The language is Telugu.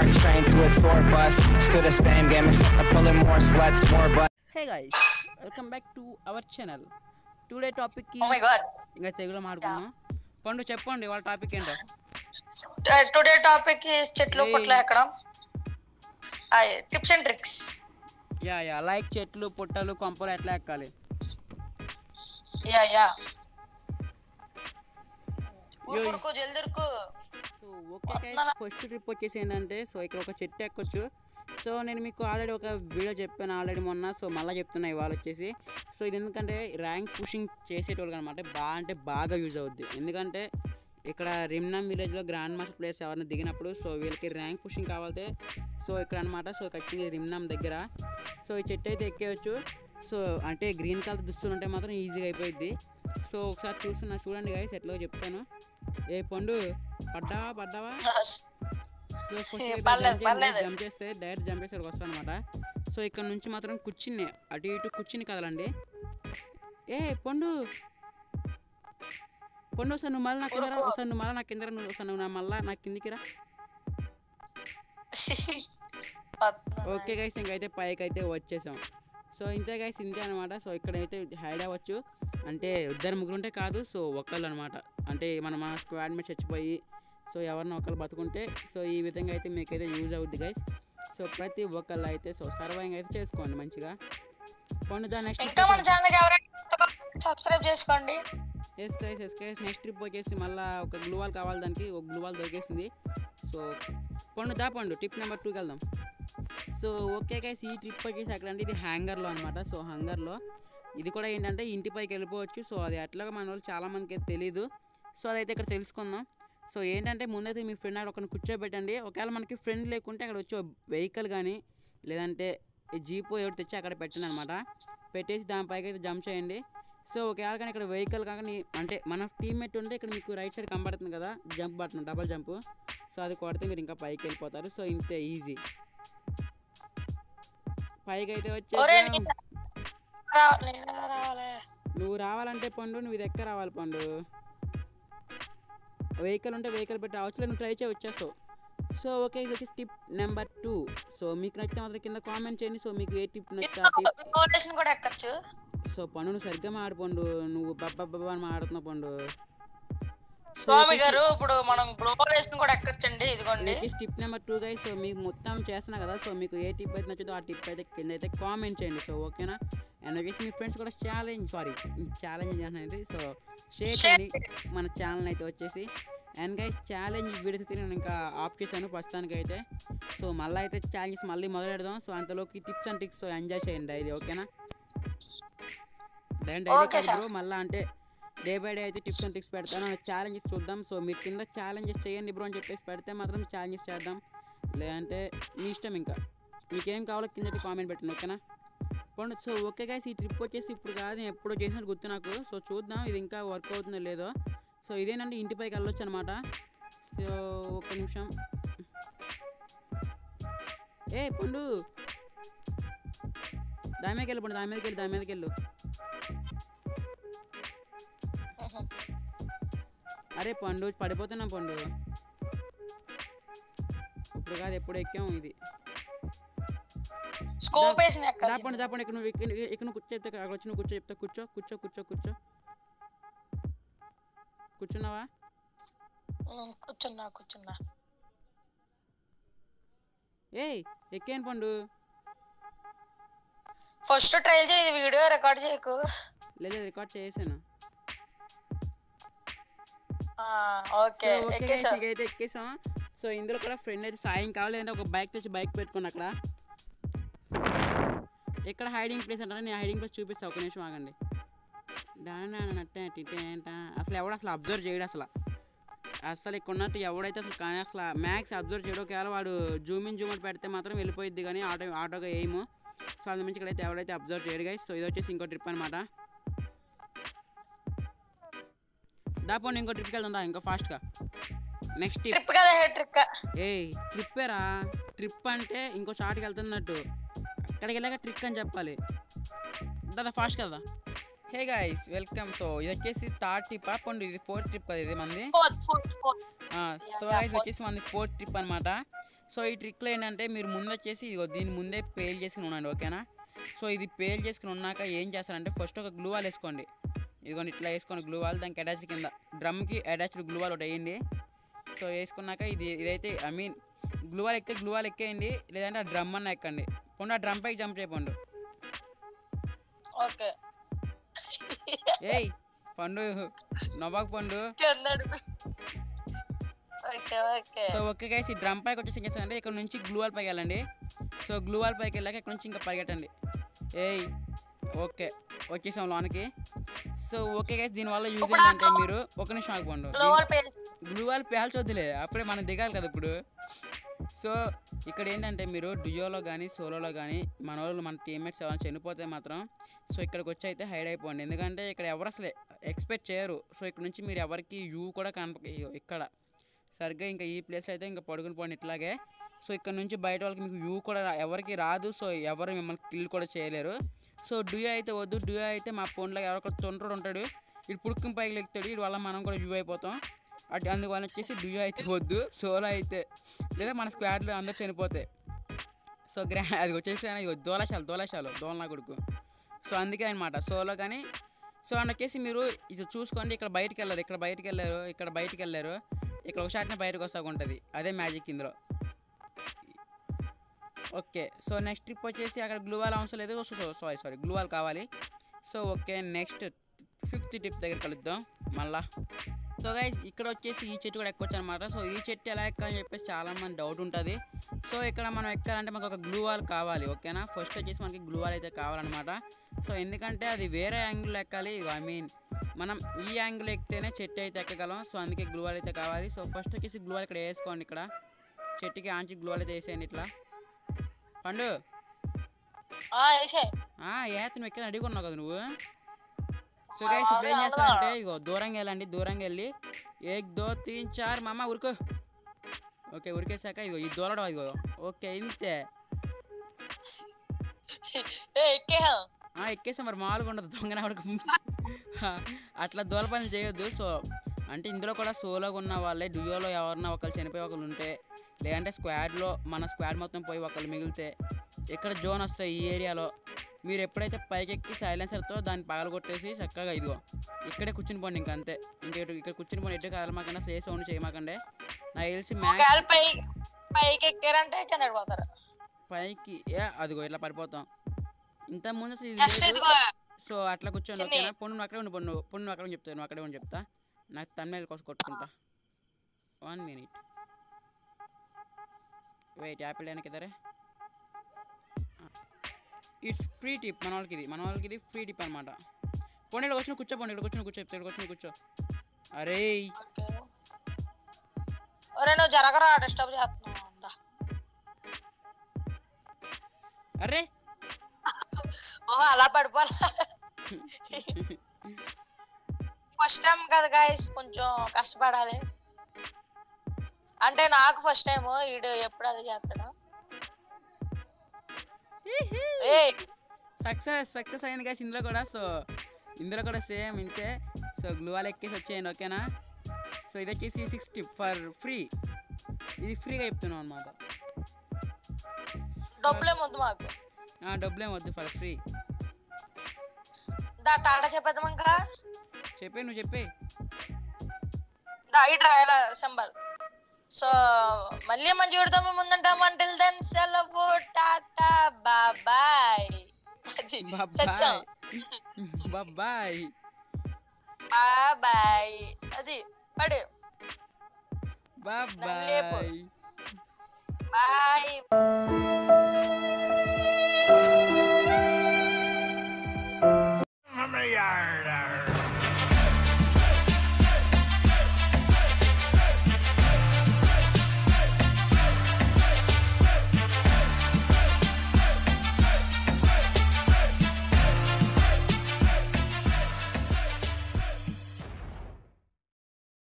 heart trained to a tour bus. Still the same game, except I'm pulling more sluts, more butts. Hey guys welcome back to our channel today topic oh my god ఇంకా తెలుగులో మాట్లాడుకుందాం పండు చెప్పండి వాళ్ళ టాపిక్ ఏంటో టుడే టాపిక్ చెట్లు Hey. పుట్ల ఎక్కడం tips and tricks yeah yeah like చెట్లు పుట్టలు కొంపలు ఎట్లా ఎక్కాలి యా యా Yo. ఉరుకు జల్దురుకు సో ఓకే ఫస్ట్ ట్రిప్ వచ్చేసి ఏంటంటే సో ఇక్కడ ఒక చెట్టు ఎక్కొచ్చు సో నేను మీకు ఆల్రెడీ ఒక వీడియో చెప్పాను ఆల్రెడీ మొన్న సో మళ్ళీ చెప్తున్నా ఇవాళ వచ్చేసి సో ఇది ఎందుకంటే ర్యాంక్ పుషింగ్ చేసేటోళ్ళు అనమాట బాగా అంటే బాగా యూజ్ అవుద్ది ఎందుకంటే ఇక్కడ రిమ్నామ్ విలేజ్లో గ్రాండ్ మాస్టర్ ప్లేయర్స్ ఎవరైనా దిగినప్పుడు సో వీళ్ళకి ర్యాంక్ పుషింగ్ కావాలంటే సో ఇక్కడ అనమాట సో ఖచ్చితంగా ఇది రిమ్నామ్ దగ్గర సో ఈ చెట్టు అయితే ఎక్కేయచ్చు సో అంటే గ్రీన్ కలర్ దుస్తులు ఉంటే మాత్రం ఈజీగా అయిపోయింది సో ఒకసారి చూస్తున్నా చూడండి గాయస్ ఎట్లా చెప్తాను ఏ పండు పడ్డావా పడ్డావా పర్లేదు, పర్లేదు. జంప్ చేస్తే డైరెక్ట్ జంప్ చేసి వస్తాను అనమాట సో ఇక్కడ నుంచి మాత్రం కూర్చుని అటు ఇటు కూర్చుని కదలండి ఏ పండు పండు ఒకసారి నువ్వు మళ్ళీ నా కింద రా ఒకసారి నువ్వు మళ్ళీ నా కింద రా నువ్వు ఒకసారి నువ్వు నా మళ్ళీ నా కిందికి రా ఓకే గైస్ ఇంకైతే పైకి అయితే వచ్చేసాం సో ఇంతే గైస్ ఇంతే అనమాట సో ఇక్కడైతే హైడ్ అవ్వచ్చు అంటే ఇద్దరు ముగ్గురు ఉంటే కాదు సో ఒకళ్ళు అనమాట అంటే మన మన స్క్వాడ్ మీద చచ్చిపోయి సో ఎవరిని ఒకళ్ళు బతుకుంటే సో ఈ విధంగా అయితే మీకైతే యూజ్ అవుద్ది గైస్ సో ప్రతి ఒక్కళ్ళు అయితే సో సర్వైంగ్ అయితే చేసుకోండి మంచిగా పండు దాని నెక్స్ట్ ఇంకా మన ఛానల్ ఎవరైనా సబ్స్క్రైబ్ చేసుకోండి yes guys yes guys next trip వచ్చేసి మళ్ళీ ఒక గ్లూవాల్ కావాలి దానికి ఒక గ్లూవాల్ దొరికేసింది సో పండు దా పండు టిప్ నెంబర్ టూకి వెళ్దాం సో ఓకే గైస్ ఈ ట్రిప్ వచ్చేసి అక్కడ అంటే ఇది హ్యాంగర్లో అనమాట సో హ్యాంగర్లో ఇది కూడా ఏంటంటే ఇంటి పైకి వెళ్ళిపోవచ్చు సో అది ఎట్లాగా మన వాళ్ళు చాలా మందికి అయితే తెలీదు సో అదైతే ఇక్కడ తెలుసుకుందాం సో ఏంటంటే ముందైతే మీ ఫ్రెండ్ అక్కడ ఒకరిని కూర్చోబెట్టండి ఒకవేళ మనకి ఫ్రెండ్ లేకుంటే అక్కడ వచ్చి వెహికల్ కానీ లేదంటే జీపో ఎవరు తెచ్చి అక్కడ పెట్టండి అనమాట పెట్టేసి దానిపైకి అయితే జంప్ చేయండి సో ఒకవేళ కానీ ఇక్కడ వెహికల్ కానీ అంటే మన టీమ్మేట్ ఉంటే ఇక్కడ మీకు రైట్ సైడ్ కనబడుతుంది కదా jump button double jump so అది కొడితే మీరు ఇంకా పైకి వెళ్ళిపోతారు సో ఇంతే ఈజీ పైకి అయితే ఒరే వచ్చేసి నేను రా- నేను ఎలా రావాలి నువ్వు రావాలంటే పండు నువ్వు ఇది ఎక్క రావాలి పండు వెహికల్ ఉంటే వెహికల్ పెట్టి రావచ్చు లేదా నువ్వు ట్రై చేయి వచ్చేస్తావు సో ఓకే ఇది వచ్చేసి టిప్ నెంబర్ టూ సో మీకు నచ్చితే మాత్రం కింద కామెంట్ చేయండి సో మీకు ఏ టిప్ నచ్చితే ఆ టిప్ కోటేషన్ కూడా ఎక్కచ్చు సో పండు నువ్వు సరిగ్గా మాడిపోండు నువ్వు బబ్బబ్బబ్బ అని మాడుతున్నావు పండు స్వామి గారు ఇప్పుడు మనం గ్లోబలేషన్ కూడా ఎక్కచ్చండి ఇదిగోండి next tip number two guys so మీకు మొత్తం చేస్తున్నా కదా సో మీకు ఏ టిప్ అయితే నచ్చుదో ఆ టిప్ అయితే కింద అయితే కామెంట్ చేయండి సో ఓకేనా అండ్ వచ్చేసి మీ ఫ్రెండ్స్ కూడా ఛాలెంజ్ సారీ ఛాలెంజ్ అనేది సో షేర్ చేయండి మన ఛానల్ అయితే వచ్చేసి అండ్ గైస్ ఛాలెంజ్ వీడియోస్ అయితే నేను ఇంకా ఆఫ్ చేశాను ప్రస్తుతానికి అయితే సో మళ్ళీ అయితే ఛాలెంజెస్ మళ్ళీ మొదలెడదాం సో అంతలోకి tips and tricks so enjoy చేయండి డైలీ ఓకేనా డైలీ Okay, sir. బ్రో మళ్ళీ అంటే డే బై డే అయితే టిప్స్ అండ్ ట్రిక్స్ పెడతాను ఛాలెంజెస్ చూద్దాం సో మీరు కింద ఛాలెంజెస్ చేయండి బ్రో అని చెప్పేసి పెడితే మాత్రం ఛాలెంజెస్ చేద్దాం లేదంటే మీ ఇష్టం ఇంకా మీకేం కావాలో కింద అయితే కామెంట్ పెట్టండి ఓకేనా పోండి సో ఓకే గైస్ ఈ ట్రిప్ వచ్చేసి ఇప్పుడు కాదు నేను ఎప్పుడో చేసినట్టు గుర్తు నాకు సో చూద్దాం ఇది ఇంకా వర్క్ అవుతుందో లేదో సో ఇదేనండి ఇంటిపైకి వెళ్ళొచ్చు అనమాట సో ఒక్క నిమిషం ఏ పండు దాని మీదకి వెళ్ళు పండు దాని మీదకి వెళ్ళు దాని మీదకి వెళ్ళు అరే పండు పడిపోతున్నాం పండు ఇప్పుడు కాదు ఎప్పుడు ఎక్కాము ఇది స్కోప్ వేసిన దా ఎక్కచ్చు పండు దా పండు ఇక్కడ నువ్వు ఇక్కడ ఇక్కడ నువ్వు కూర్చో చెప్తా అక్కడ వచ్చి నువ్వు కూర్చో చెప్తా కూర్చో కూర్చో కూర్చో కూర్చో కూర్చున్నావా ఉమ్, కూర్చున్నా కూర్చున్నా ఏయ్ ఎక్కాను పండు ఫస్ట్ ట్రైల్ చేయి వీడియో రికార్డ్ చేయకు లేదు రికార్డ్ చేసాను ఆ, ఓకే సో ఓకే ఎక్కేసా guys, ఇకైతే ఎక్కేసాం సో ఇందులో కూడా ఫ్రెండ్ అయితే సాయం కావాలి అంటే ఒక బైక్ తెచ్చి బైక్ పెట్టుకుని అక్కడ ఎక్కడ హైడింగ్ ప్లేస్ అంటారా నేను హైడింగ్ ప్లేస్ చూపిస్తా ఒక నిమిషం ఆగండి దాని నట్టే టిటేంట అసలు ఎవడు అసలు అబ్జర్వ్ చేయడు అసలు అసలు ఇక్కడ ఉన్నట్టు ఎవడైతే అసలు కానీ అసలు మ్యాక్స్ అబ్జర్వ్ చేయడం ఒకవేళ వాడు జూమ్ ఇన్ జూమ్ అవుట్ పెడితే మాత్రం వెళ్ళిపోయిద్ది కానీ ఆటో ఆటోగా ఎయిమ్ సో అందు మించి ఇక్కడైతే ఎవడైతే అబ్జర్వ్ చేయడు గైస్ సో ఇది వచ్చేసి ఇంకో ట్రిప్ అనమాట దాపోండి ఇంకో ట్రిప్కి వెళ్దాం దా ఇంకో ఫాస్ట్గా నెక్స్ట్ ట్రిప్ ట్రిప్ కదా హే ట్రిక్ ఏయ్ ట్రిప్పేరా ట్రిప్ అంటే ఇంకో షాట్కి వెళ్తున్నట్టు అక్కడికి వెళ్ళాక ట్రిక్ అని చెప్పాలి దాదా ఫాస్ట్ కదా హే గాయస్ వెల్కమ్ సో ఇది వచ్చేసి థర్డ్ ట్రిప్ పండు ఇది ఫోర్త్ ట్రిప్ కదా ఇది మంది fourth fourth fourth so Yeah, guys fourth. వచ్చేసి మనది ఫోర్త్ ట్రిప్ అనమాట సో ఈ ట్రిక్లో ఏంటంటే మీరు ముందు వచ్చేసి ఇదిగో దీని ముందే పేల్ చేసుకుని ఉండండి ఓకేనా సో ఇది పేల్ చేసుకుని ఉన్నాక ఏం చేస్తారంటే ఫస్ట్ ఒక గ్లూ వాల్ వేసుకోండి ఇదిగోండి ఇట్లా వేసుకోండి గ్లూ వాల్ దానికి అటాచ్ కింద డ్రమ్కి అటాచ్డ్ గ్లూ వాల్ ఒకటి వేయండి సో వేసుకున్నాక ఇది ఇదైతే ఐ మీన్ గ్లూ వాల్ ఎక్కితే గ్లూ వాల్ ఎక్కేయండి లేదంటే ఆ డ్రమ్ అన్న ఎక్కండి పోండి ఆ డ్రమ్ పైకి జంప్ చేయకండి ఓకే ఏయ్ పండు నవ్వకు పండు కిందడు okay okay so okay guys ఈ డ్రమ్ పైకి వచ్చేసి ఏం చేస్తారంటే ఇక్కడ నుంచి గ్లూ వాల్ పైకి వెళ్ళండి సో గ్లూ వాల్ పైకి వెళ్ళాక ఇక్కడ నుంచి ఇంకా పరిగెట్టండి ఏయ్ ఓకే వచ్చేసాం లోనికి సో ఓకే గైస్ దీనివల్ల యూజ్ ఏంటంటే మీరు ఒక నిమిషం ఆగిపోండు గ్లోబల్ పేజ్ గ్లూ వాల్ పేల్చొద్దులే అప్పుడే మనం దిగాలి కదా ఇప్పుడు సో ఇక్కడ ఏంటంటే మీరు డుయోలో కానీ సోలోలో కానీ మన వాళ్ళు మన టీమ్మేట్స్ ఎవరైనా చనిపోతే మాత్రం సో ఇక్కడికి వచ్చి అయితే హైడ్ అయిపోండి ఎందుకంటే ఇక్కడ ఎవరు అసలు ఎక్స్పెక్ట్ చేయరు సో ఇక్కడ నుంచి మీరు ఎవరికి యూ కూడా కనప ఇక్కడ సరిగ్గా ఇంకా ఈ ప్లేస్ అయితే ఇంకా పడుకుని పోండి ఇట్లాగే సో ఇక్కడ నుంచి బయట వాళ్ళకి మీకు వ్యూ కూడా రా- ఎవరికి రాదు సో ఎవరు మిమ్మల్ని కిల్ కూడా చేయలేరు సో డ్యూ అయితే వద్దు డ్యూ అయితే మా ఫోన్లో ఎవరో ఒకరు తొంటడు ఉంటాడు ఇటు పుడుకుని పైకి లెక్కుతాడు వీడి వల్ల మనం కూడా వ్యూ అయిపోతాం అటు అందువల్ల వచ్చేసి డ్యూ అయితే వద్దు సోలో అయితే లేదా మన స్క్వాడ్లో అందరు చనిపోతాయి సో గ్రా అది వచ్చేసి ఇగో దోలశాలు దోలశాలు దోలనా కొడుకు సో అందుకే అనమాట సోలో కానీ సో అండ్ వచ్చేసి మీరు ఇది చూసుకోండి ఇక్కడ బయటికి వెళ్ళారు ఇక్కడ బయటికి వెళ్ళారు ఇక్కడ బయటికి వెళ్ళారు ఇక్కడ ఒక షాట్ని బయటకు వస్తాకు ఉంటుంది అదే మ్యాజిక్ ఇందులో ఓకే సో నెక్స్ట్ ట్రిప్ వచ్చేసి అక్కడ గ్లూవాల్ అవసరం లేదు సారీ సారీ గ్లూవాల్ కావాలి so okay next fifth trip దగ్గర కలుద్దాం మళ్ళా సో గైస్ ఇక్కడ వచ్చేసి ఈ చెట్టు కూడా ఎక్కొచ్చు అనమాట సో ఈ చెట్టు ఎలా ఎక్కాలని చెప్పేసి చాలా మంది డౌట్ ఉంటుంది సో ఇక్కడ మనం ఎక్కాలంటే మనకు ఒక గ్లూ వాల్ కావాలి ఓకేనా ఫస్ట్ వచ్చేసి మనకి గ్లూ వాల్ అయితే కావాలన్నమాట సో ఎందుకంటే అది వేరే యాంగిల్ ఎక్కాలి ఐ మీన్ మనం ఈ యాంగిల్ ఎక్కితేనే చెట్టు అయితే ఎక్కగలం సో అందుకే గ్లూ వాల్ అయితే కావాలి సో ఫస్ట్ వచ్చేసి గ్లూ వాల్ ఇక్కడ వేసుకోండి ఇక్కడ చెట్టుకి ఆంచి గ్లూ వాల్ అయితే వేసేయండి ఇట్లా పండు ఆ వేసే ఆ, ఏ నువ్వు ఎక్కడ రెడీగా ఉన్నావు కదా నువ్వు సో గైస్ ఇప్పుడు ఏం చేస్తానంటే ఇగో దూరంగా వెళ్ళండి దూరంగా వెళ్ళి ఏక్ దో తీన్ చార్ మామ ఉరుకో ఓకే ఉరికేసాక ఇగో ఈ దూరడం ఇగో ఓకే ఇంతే ఏ ఎక్కేహా ఆ, ఎక్కేసా మరి మామూలుగా ఉండదు దొంగన ఆవిడకు అట్లా దూల పనులు చేయొద్దు సో అంటే ఇందులో కూడా సోలోగా ఉన్న వాళ్ళే డ్యూయోలో ఎవరన్నా ఒకళ్ళు చనిపోయి ఒకళ్ళు ఉంటే లేదంటే స్క్వాడ్లో మన స్క్వాడ్ మొత్తం పోయి ఒకళ్ళు మిగిలితే ఎక్కడ జోన్ వస్తాయి ఈ ఏరియాలో మీరు ఎప్పుడైతే పైకెక్కి సైలెన్సర్తో దాన్ని పగలగొట్టేసి చక్కగా ఇదిగో ఇక్కడే కూర్చుని పోండి ఇంకా అంతే ఇంకా ఇటు- ఇక్కడ కూర్చుని పోండి ఎటు కదలమాకన్నా సే సౌండ్ చేయమాకండే నాకు తెలిసి మ్యాక్స్ ఒకవేళ పై పైకి ఎక్కారంటే కింద పడిపోతారు పైకి ఏ అదిగో ఇట్లా పడిపోతాం ఇంత ముందు అసలు ఇది జస్ట్ లేదు. ఇదిగో సో అట్లా కూర్చోండి చిన్ని. ఓకేనా పొన్ను నువ్వు అక్కడే ఉండి పొన్ను పొన్ను నువ్వు అక్కడే ఉండి చెప్తాను నువ్వు అక్కడే ఉండి చెప్తా నాకు తన్మేలు కోసం కొట్టుకుంటా వన్ మినిట్ వెయిట్ యాపిల్ వెనక్కి ఇద్దరే ఇట్స్ ఫ్రీ టిప్ మన వాళ్ళకి ఇది మన వాళ్ళకి ఇది ఫ్రీ టిప్ అనమాట పోనీ ఇక్కడ వచ్చిన కూర్చో పోనీ ఇక్కడ కూర్చొని కూర్చో చెప్తా ఇక్కడ వచ్చిన కూర్చో అరే ఓకే. ఒరే నువ్వు జరగరా డిస్టర్బ్ చేస్తున్నావు అంతా అరే ఓహో అలా పడిపోవాలా ఫస్ట్ టైం కదా గాయస్ కొంచెం కష్టపడాలి అంటే నాకు ఫస్ట్ టైం ఈడు ఎప్పుడు అది చేస్తాడు ఏ సక్సెస్ సక్సెస్ అయింది కదా ఇందులో కూడా సో ఇందులో కూడా సేమ్ ఇంతే సో గ్లూవాల్ ఎక్కేసి వచ్చేయండి ఓకేనా సో ఇది వచ్చేసి సిక్స్ టిప్ ఫర్ ఫ్రీ ఇది ఫ్రీగా చెప్తున్నాం అనమాట డబ్బులే ముందు మాకు డబ్బులేం వద్దు ఫర్ ఫ్రీ దా టాటా చెప్పేద్దాం ఇంకా చెప్పే నువ్వు చెప్పే దా ఇట్రా ఇలా సింబల్ సో మళ్ళీ మంచి చూడతాము ముందుంటాం అంటిల్ దెన్ సెలవు టాటా బాబాయ్ అది సత్యం బాయ్ బాబాయ్ అది పడు బాయ్ బాయ్